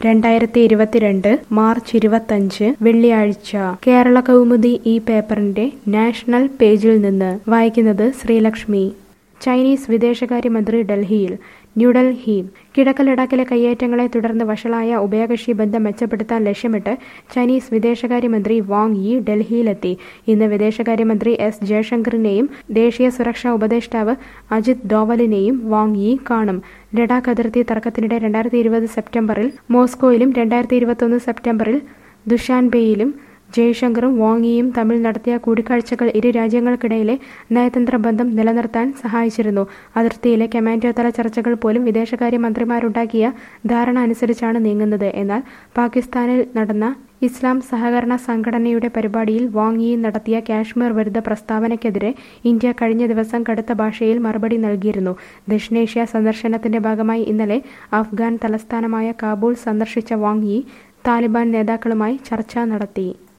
രണ്ടായിരത്തി ഇരുപത്തിരണ്ട് മാർച്ച് ഇരുപത്തഞ്ച് വെള്ളിയാഴ്ച കേരള കൗമുദി ഈ പേപ്പറിന്റെ നാഷണൽ പേജിൽ നിന്ന് വായിക്കുന്നത് ശ്രീലക്ഷ്മി ചൈനീസ് വിദേശകാര്യമന്ത്രി ഡൽഹിയിൽ ന്യൂഡൽഹി കിഴക്ക് ലഡാക്കിലെ കയ്യേറ്റങ്ങളെ തുടർന്ന് വഷളായ ഉഭയകക്ഷി ബന്ധം മെച്ചപ്പെടുത്താൻ ലക്ഷ്യമിട്ട് ചൈനീസ് വിദേശകാര്യമന്ത്രി വാങ് യി ഡൽഹിയിലെത്തി ഇന്ന് വിദേശകാര്യമന്ത്രി എസ് ജയശങ്കറിനെയും ദേശീയ സുരക്ഷാ ഉപദേഷ്ടാവ് അജിത് ഡോവലിനെയും വാങ് യി കാണും ലഡാക്ക് അതിർത്തി തർക്കത്തിനിടെ രണ്ടായിരത്തി ഇരുപത് സെപ്റ്റംബറിൽ മോസ്കോയിലും രണ്ടായിരത്തി ഇരുപത്തൊന്ന് സെപ്റ്റംബറിൽ ദുഷാൻബെയിലും ജയശങ്കറും വാങ്ങിയും തമ്മിൽ നടത്തിയ കൂടിക്കാഴ്ചകൾ ഇരു രാജ്യങ്ങൾക്കിടയിലെ നയതന്ത്ര ബന്ധം നിലനിർത്താൻ സഹായിച്ചിരുന്നു അതിർത്തിയിലെ കമാൻഡോ തല ചർച്ചകൾ പോലും വിദേശകാര്യ മന്ത്രിമാരുണ്ടാക്കിയ ധാരണ അനുസരിച്ചാണ് നീങ്ങുന്നത് എന്നാൽ പാകിസ്ഥാനിൽ നടന്ന ഇസ്ലാം സഹകരണ സംഘടനയുടെ പരിപാടിയിൽ വാങ് യി നടത്തിയ കാശ്മീർ വിരുദ്ധ പ്രസ്താവനയ്ക്കെതിരെ ഇന്ത്യ കഴിഞ്ഞ ദിവസം കടുത്ത ഭാഷയിൽ മറുപടി നൽകിയിരുന്നു ദക്ഷിണേഷ്യ സന്ദർശനത്തിന്റെ ഭാഗമായി ഇന്നലെ അഫ്ഗാൻ തലസ്ഥാനമായ കാബൂൾ സന്ദർശിച്ച വാങ് യി താലിബാൻ നേതാക്കളുമായി ചർച്ച നടത്തി